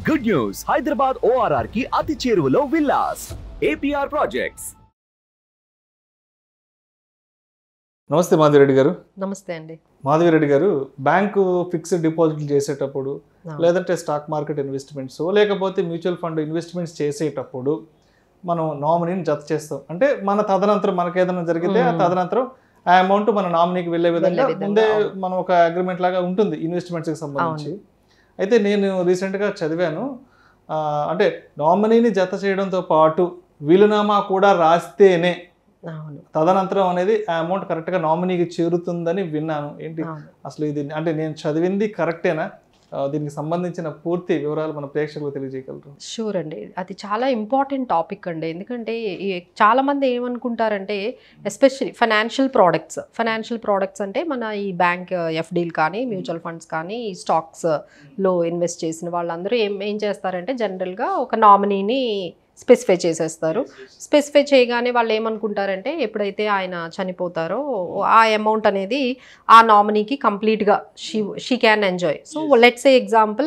Good news Hyderabad ORR కి అతి చేరువలో విల్లాస్ ఏపీఆర్ ప్రాజెక్ట్స్ నమస్తే మాధవిరెడ్డి గారు నమస్తే అండి మాధవిరెడ్డి గారు బ్యాంకు ఫిక్స్డ్ డిపాజిట్లు చేసేటప్పుడు అవును. లేదంటే స్టాక్ మార్కెట్ ఇన్వెస్ట్మెంట్స్ లేకపోతే మ్యూచువల్ ఫండ్ ఇన్వెస్ట్మెంట్స్ చేసేటప్పుడు మనం నామినీని జత చేస్తాం అంటే మన తదనంతరం మనకి ఏదైనా జరిగితే ఆ మ్మ్. తదనంతరం ఆ అమౌంట్ మన నామినీకి వెళ్ళే విధంగా వెళ్ళే విధంగా, ముందే అవును. మనం ఒక అగ్రిమెంట్ లాగా ఉంటుంది ఇన్వెస్ట్మెంట్స్కి సంబంధించి అయితే నేను రీసెంట్గా చదివాను ఆ, అంటే నామినీని జత చేయడంతో పాటు వీలునామా కూడా రాస్తేనే అవును తదనంతరం అనేది ఆ అమౌంట్ కరెక్ట్గా నామినీకి చేరుతుందని విన్నాను ఏంటి అవును అసలు ఇది అంటే నేను చదివింది కరెక్టేనా ఆ, దీనికి సంబంధించిన పూర్తి వివరాలు మన ప్రేక్షకులకు తెలియజేయగలరు షూర్ అండి అది చాలా ఇంపార్టెంట్ టాపిక్ అండి ఎందుకంటే ఈ- చాలా మంది ఏమనుకుంటారంటే especially financial products financial products అంటే మన ఈ బ్యాంక్ ఎఫ్డీలు కానీ మ్యూచువల్ ఫండ్స్ కానీ ఈ స్టాక్స్లో ఇన్వెస్ట్ చేసిన వాళ్ళందరూ ఏం ఏం చేస్తారంటే జనరల్గా ఒక నామినీని స్పెసిఫై చేసేస్తారు స్పెసిఫై చేయగానే వాళ్ళు ఏమనుకుంటారంటే ఎప్పుడైతే ఆయన చనిపోతారో ఆ అమౌంట్ అనేది ఆ నామినీకి కంప్లీట్గా she she can enjoy so let's a example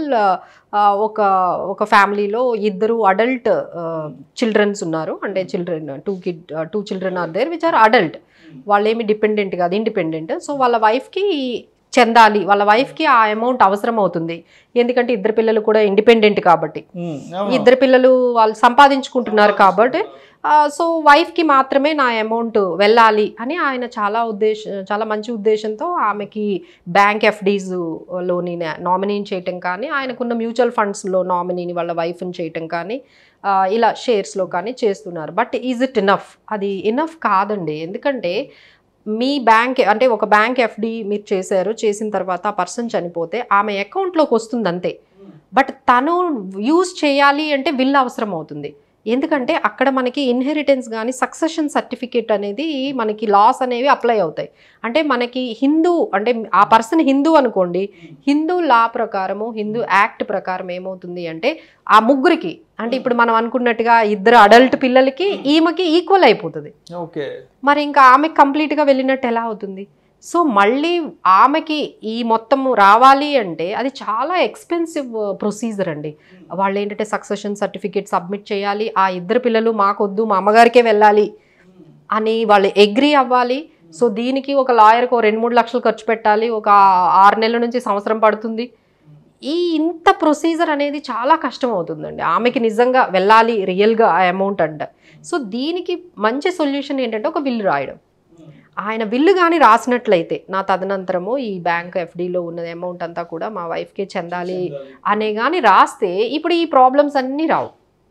ఒక ఒక ఫ్యామిలీలో ఇద్దరు అడల్ట్ చిల్డ్రన్స్ ఉన్నారు అంటే children two kid two children are there which are adult వాళ్ళేమి డిపెండెంట్ కాదు ఇండిపెండెంట్ సో వాళ్ళ వైఫ్కి చెందాలి వాళ్ళ వైఫ్కి ఆ అమౌంట్ అవసరం అవుతుంది ఎందుకంటే ఇద్దరు పిల్లలు కూడా ఇండిపెండెంట్ కాబట్టి ఉమ్, అవును. ఇద్దరు పిల్లలు వాళ్ళు సంపాదించుకుంటున్నారు కాబట్టి సో వైఫ్కి మాత్రమే నా అమౌంట్ వెళ్ళాలి అని ఆయన చాలా ఉద్దేశ చాలా మంచి ఉద్దేశంతో ఆమెకి బ్యాంక్ ఎఫ్డీస్లోని నామినీని చేయటం కానీ ఆయనకున్న మ్యూచువల్ ఫండ్స్లో నామినీని వాళ్ళ వైఫ్ని చేయటం కానీ ఆ, ఇలా షేర్స్లో కానీ చేస్తున్నారు బట్ ఈజ్ ఇట్ ఇనఫ్ అది ఇనఫ్ కాదండి ఎందుకంటే మీ బ్యాంక్ అంటే ఒక బ్యాంక్ ఎఫ్డి మీరు చేశారు చేసిన తర్వాత ఆ పర్సన్ చనిపోతే ఆమె అకౌంట్లోకి వస్తుంది అంతే బట్ తను యూజ్ చేయాలి అంటే విల్ అవసరం అవుతుంది ఎందుకంటే అక్కడ మనకి ఇన్హెరిటెన్స్ కానీ సక్సెషన్ సర్టిఫికేట్ అనేది మనకి లాస్ అనేవి అప్లై అవుతాయి అంటే మనకి హిందూ అంటే ఆ పర్సన్ హిందూ అనుకోండి హిందూ లా ప్రకారము హిందూ యాక్ట్ ప్రకారం ఏమవుతుంది అంటే ఆ ముగ్గురికి అంటే ఇప్పుడు మనం అనుకున్నట్టుగా ఇద్దరు అడల్ట్ పిల్లలకి ఈమెకి ఈక్వల్ అయిపోతుంది ఓకే మరి ఇంకా ఆమెకి కంప్లీట్గా వెళ్ళినట్టు ఎలా అవుతుంది సో మళ్ళీ ఆమెకి ఈ మొత్తం రావాలి అంటే అది చాలా ఎక్స్పెన్సివ్ ప్రొసీజర్ అండి వాళ్ళు ఏంటంటే సక్సెషన్ సర్టిఫికేట్ సబ్మిట్ చేయాలి ఆ ఇద్దరు పిల్లలు మాకొద్దు మా అమ్మగారికే వెళ్ళాలి అని వాళ్ళు అగ్రి అవ్వాలి సో దీనికి ఒక లాయర్కి ఒక రెండు మూడు లక్షలు ఖర్చు పెట్టాలి ఒక ఆరు నెలల నుంచి సంవత్సరం పడుతుంది ఈ ఇంత ప్రొసీజర్ అనేది చాలా కష్టం అవుతుందండి ఆమెకి నిజంగా వెళ్ళాలి రియల్గా ఆ అమౌంట్ అంట సో దీనికి మంచి సొల్యూషన్ ఏంటంటే ఒక బిల్లు రాయడం ఆయన బిల్లు కానీ రాసినట్లయితే నా తదనంతరము ఈ బ్యాంక్ ఎఫ్డీలో ఉన్న అమౌంట్ అంతా కూడా మా వైఫ్కే చెందాలి అనే కానీ రాస్తే ఇప్పుడు ఈ ప్రాబ్లమ్స్ అన్నీ రావు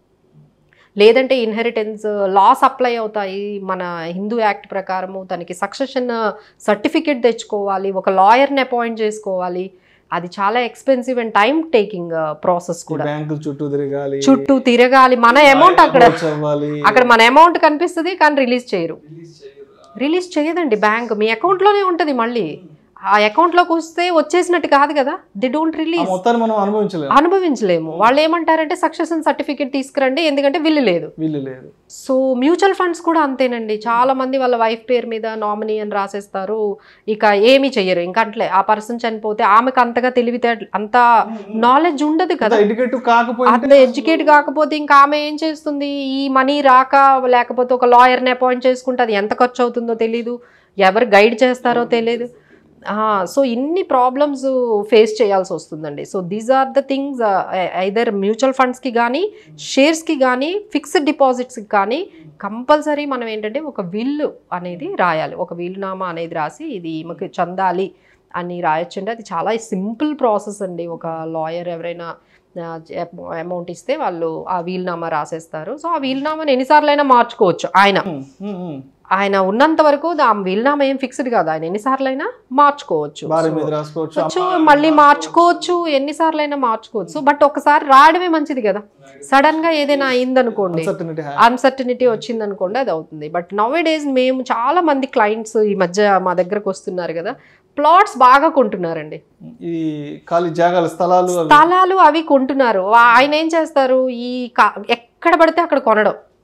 లేదంటే ఇన్హెరిటెన్స్ లాస్ అప్లై అవుతాయి మన హిందూ యాక్ట్ ప్రకారము తనకి సక్సెషన్ సర్టిఫికేట్ తెచ్చుకోవాలి ఒక లాయర్ని అపాయింట్ చేసుకోవాలి అది చాలా expensive and time taking process కూడా బ్యాంకుల చుట్టూ తిరగాలి చుట్టూ తిరగాలి మన అమౌంట్ అక్కడ approach అవ్వాలి అక్కడ మన అమౌంట్ కనిపిస్తుంది కానీ రిలీజ్ చేయరు రిలీజ్ చేయదండి బ్యాంక్ మీ అకౌంట్లోనే ఉంటుంది మళ్ళీ ఆ అకౌంట్లోకి వస్తే వచ్చేసినట్టు కాదు కదా ది డోంట్ ఆ రిలీజ్ మొత్తాన్ని మనం అనుభవించలేము అనుభవించలేము వాళ్ళు ఏమంటారంటే సక్సెషన్ సర్టిఫికేట్ తీసుకురండి ఎందుకంటే విల్లు లేదు వీళ్ళు లేదు సో మ్యూచువల్ ఫండ్స్ కూడా అంతేనండి చాలా మంది వాళ్ళ వైఫ్ పేరు మీద నామినీ అని రాసేస్తారు ఇక ఏమీ చెయ్యరు ఇంకా అట్లే ఆ పర్సన్ చనిపోతే ఆమెకు అంతగా తెలివితే అంత నాలెడ్జ్ ఉండదు కదా ఎడ్యుకేటివ్ కాకపోతే అట్లా ఎడ్యుకేట్ కాకపోతే ఇంకా ఆమె ఏం చేస్తుంది ఈ మనీ రాక లేకపోతే ఒక లాయర్ని అపాయింట్ చేసుకుంటే అది ఎంత ఖర్చు అవుతుందో తెలీదు ఎవరు గైడ్ చేస్తారో తెలియదు సో ఇన్ని ప్రాబ్లమ్స్ ఫేస్ చేయాల్సి వస్తుందండి so these are the things either mutual ఫండ్స్కి కానీ షేర్స్కి కానీ ఫిక్స్డ్ డిపాజిట్స్కి కానీ కంపల్సరీ మనం ఏంటంటే ఒక విల్లు అనేది రాయాలి ఒక వీలునామా అనేది రాసి ఇది ఈమెకి చెందాలి అని రాయొచ్చండి అది చాలా సింపుల్ ప్రాసెస్ అండి ఒక లాయర్ ఎవరైనా అమౌంట్ ఇస్తే వాళ్ళు ఆ వీలునామా రాసేస్తారు సో ఆ వీలునామాని ఎన్నిసార్లైనా మార్చుకోవచ్చు ఆయన ఉమ్, ఉమ్, ఉమ్. ఆయన ఉన్నంత వరకు ఆ వీలునామా ఏం ఫిక్స్డ్ కాదు ఆయన ఎన్నిసార్లైనా మార్చుకోవచ్చు భార్య So, మీద రాసుకోవచ్చు వచ్చు, మళ్ళీ మార్చుకోవచ్చు ఎన్నిసార్లైనా మార్చుకోవచ్చు బట్ ఒకసారి రాయడమే మంచిది కదా సడన్ గా ఏదైనా అయిందనుకోండి Uncertainty ha- అన్సర్టనిటీ వచ్చింది అనుకోండి అది అవుతుంది బట్ నవ్ డేస్ మేము చాలా మంది క్లయింట్స్ ఈ మధ్య మా దగ్గరకు వస్తున్నారు కదా ప్లాట్స్ బాగా కొంటున్నారండి ఈ ఖాళీ జాగాలు స్థలాలు అవి స్థలాలు అవి కొంటున్నారు వా- ఆయన ఏం చేస్తారు ఈ కా- ఎక్కడ పడితే అక్కడ కొనడం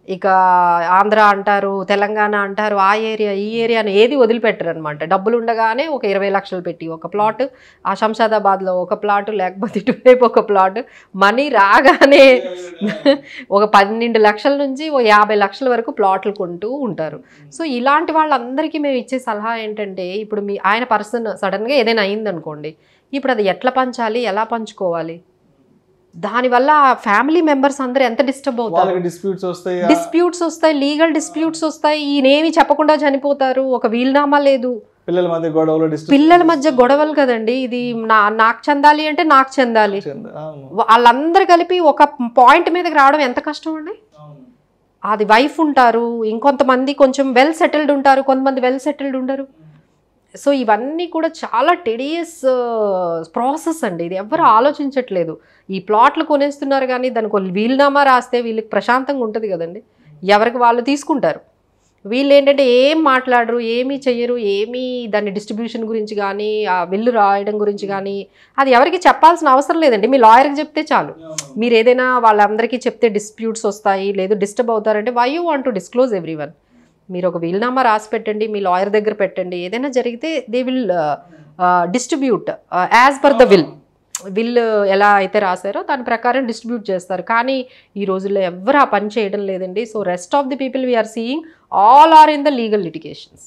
ఇక ఆంధ్ర అంటారు తెలంగాణ అంటారు ఆ ఏరియా ఈ ఏరియా అని ఏది వదిలిపెట్టరు అనమాట డబ్బులు ఉండగానే ఒక ఇరవై లక్షలు పెట్టి ఒక ప్లాట్ ఆ శంషాదాబాద్లో ఒక ప్లాట్ లేకపోతే ఇటువైపు ఒక ప్లాట్ మనీ రాగానే ఒక పన్నెండు లక్షల నుంచి ఓ యాభై లక్షల వరకు ప్లాట్లు కొంటూ ఉంటారు సో ఇలాంటి వాళ్ళందరికీ మేము ఇచ్చే సలహా ఏంటంటే ఇప్పుడు మీ ఆయన పర్సన్ సడన్గా ఏదైనా అయిందనుకోండి ఇప్పుడు అది ఎట్లా పంచాలి ఎలా పంచుకోవాలి దానివల్ల ఫ్యామిలీ మెంబర్స్ అందరూ ఎంత డిస్టర్బ్ అవుతారు వాళ్ళకి డిస్ప్యూట్స్ వస్తాయి ఆ- డిస్ప్యూట్స్ వస్తాయి లీగల్ డిస్ప్యూట్స్ వస్తాయి ఈయనేమి చెప్పకుండా చనిపోతారు ఒక వీలునామా లేదు పిల్లల మధ్య గొడవలు డిస్టర్బ్ పిల్లల మధ్య గొడవలు కదండి ఇది నా నాకు చెందాలి అంటే నాకు చెందాలి వాళ్ళందరూ కలిపి ఒక పాయింట్ మీదకి రావడం ఎంత కష్టం అండి అది వైఫ్ ఉంటారు ఇంకొంతమంది కొంచెం వెల్ సెటిల్డ్ ఉంటారు కొంతమంది వెల్ సెటిల్డ్ ఉండరు సో ఇవన్నీ కూడా చాలా టెడియస్ ప్రాసెస్ అండి ఇది ఎవరు ఆలోచించట్లేదు ఈ ప్లాట్లు కొనేస్తున్నారు కానీ దానికి ఒక వీలునామా రాస్తే వీళ్ళకి ప్రశాంతంగా ఉంటుంది కదండి ఎవరికి వాళ్ళు తీసుకుంటారు వీళ్ళు ఏంటంటే ఏం మాట్లాడరు ఏమీ చెయ్యరు ఏమీ దాని డిస్ట్రిబ్యూషన్ గురించి కానీ ఆ బిల్లు రాయడం గురించి కానీ అది ఎవరికి చెప్పాల్సిన అవసరం లేదండి మీ లాయర్కి చెప్తే చాలు మీరు ఏదైనా వాళ్ళందరికీ చెప్తే డిస్ప్యూట్స్ వస్తాయి లేదు డిస్టర్బ్ అవుతారంటే why you want to disclose every one మీరు ఒక వీల్నామా రాసి పెట్టండి మీ లాయర్ దగ్గర పెట్టండి ఏదైనా జరిగితే they will distribute as per the will will ఎలా అయితే రాశారో దాని ప్రకారం డిస్ట్రిబ్యూట్ చేస్తారు కానీ ఈ రోజుల్లో ఎవరు ఆ పని చేయడం లేదండి so rest of the people we are seeing all are in the legal litigations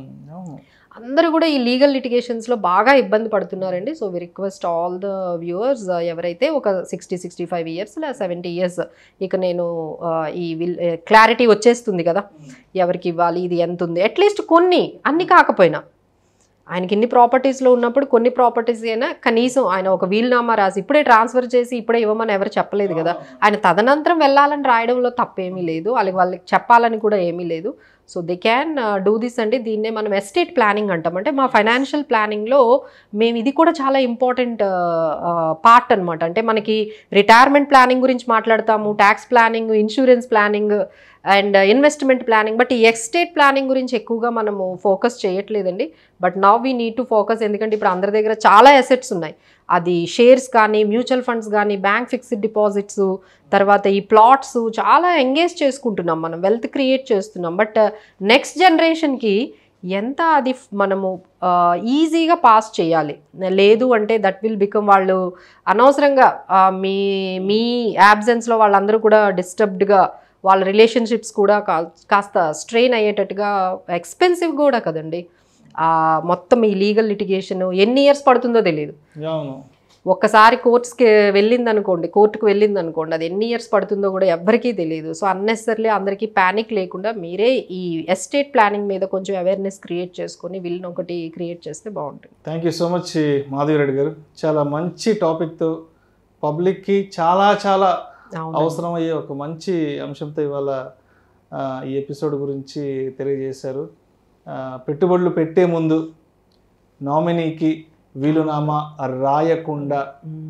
అందరూ కూడా ఈ లీగల్ లిటిగేషన్స్లో బాగా ఇబ్బంది పడుతున్నారండి so we request all the viewers ఎవరైతే ఒక సిక్స్టీ సిక్స్టీ ఫైవ్ ఇయర్స్ లేదా సెవెంటీ ఇయర్స్ ఇక నేను ఆ, ఈ విల్ క్లారిటీ వచ్చేస్తుంది కదా ఎవరికి ఇవ్వాలి ఇది ఎంత ఉంది అట్లీస్ట్ కొన్ని అన్ని కాకపోయినా ఆయనకి ఇన్ని ప్రాపర్టీస్లో ఉన్నప్పుడు కొన్ని ప్రాపర్టీస్ అయినా కనీసం ఆయన ఒక వీల్నామా రాసి ఇప్పుడే ట్రాన్స్ఫర్ చేసి ఇప్పుడే ఇవ్వమని ఎవరు చెప్పలేదు కదా ఆయన తదనంతరం వెళ్ళాలని రాయడంలో తప్పేమీ లేదు వాళ్ళకి వాళ్ళకి చెప్పాలని కూడా ఏమీ లేదు so they can do this అండి దీన్నే మనం ఎస్టేట్ ప్లానింగ్ అంటాం అంటే మా ఫైనాన్షియల్ ప్లానింగ్లో మేము ఇది కూడా చాలా ఇంపార్టెంట్ పార్ట్ అనమాట అంటే మనకి రిటైర్మెంట్ ప్లానింగ్ గురించి మాట్లాడతాము tax planning insurance planning and investment planning but ఈ ఎస్టేట్ ప్లానింగ్ గురించి ఎక్కువగా మనము ఫోకస్ చేయట్లేదండి but now we need to focus ఎందుకంటే ఇప్పుడు అందరి దగ్గర చాలా అసెట్స్ ఉన్నాయి అది షేర్స్ కానీ మ్యూచువల్ ఫండ్స్ కానీ బ్యాంక్ ఫిక్స్డ్ డిపాజిట్స్ తర్వాత ఈ ప్లాట్స్ చాలా ఎంగేజ్ చేసుకుంటున్నాం మనం వెల్త్ క్రియేట్ చేస్తున్నాం బట్ నెక్స్ట్ జనరేషన్కి ఎంత అది ఫ్- మనము ఈజీగా పాస్ చేయాలి లేదు అంటే దట్ విల్ బికమ్ వాళ్ళు అనవసరంగా ఆ, మీ మీ యాబ్సెన్స్లో వాళ్ళందరూ కూడా డిస్టర్బ్డ్గా వాళ్ళ రిలేషన్షిప్స్ కూడా కా- కాస్త స్ట్రెయిన్ అయ్యేటట్టుగా ఎక్స్పెన్సివ్ కూడా కదండి ఆ, మొత్తం ఈ లీగల్ లిటిగేషన్ ఎన్ని ఇయర్స్ పడుతుందో తెలియదు అవును ఒక్కసారి కోర్ట్స్కి వెళ్ళింది అనుకోండి కోర్టుకు వెళ్ళింది అనుకోండి అది ఎన్ని ఇయర్స్ పడుతుందో కూడా ఎవ్వరికీ తెలియదు సో అన్నెసర్లీ అందరికీ ప్యానిక్ లేకుండా మీరే ఈ ఎస్టేట్ ప్లానింగ్ మీద కొంచెం అవేర్నెస్ క్రియేట్ చేసుకొని వీళ్ళని ఒకటి క్రియేట్ చేస్తే బాగుంటుంది thank you so much Madhavi Reddy garu చాలా మంచి టాపిక్తో పబ్లిక్కి చాలా చాలా అవును అవసరమయ్యే ఒక మంచి అంశంతో ఇవాళ ఆ, ఈ ఎపిసోడ్ గురించి తెలియజేశారు ఆ, పెట్టుబడులు పెట్టే ముందు నామినీకి వీలునామా రాయకుండా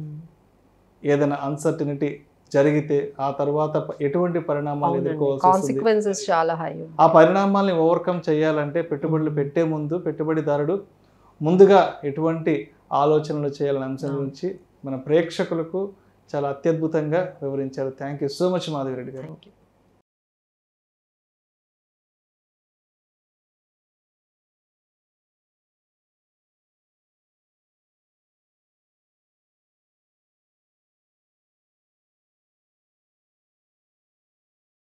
ఏదైనా అన్సర్టినిటీ జరిగితే ఆ తర్వాత ప- ఎటువంటి పరిణామాలు ఎదుర్కోవాల్సి వస్తుంది కాన్సిక్వెన్సెస్ చాలా హై ఆ పరిణామాల్ని ఓవర్కమ్ చేయాలంటే పెట్టుబడులు పెట్టే ముందు పెట్టుబడిదారుడు ముందుగా ఎటువంటి ఆలోచనలు చేయాలనే అంశం గురించి మన ప్రేక్షకులకు చాలా అత్యద్భుతంగా వివరించారు thank you so much Madhavi Reddy garu thank you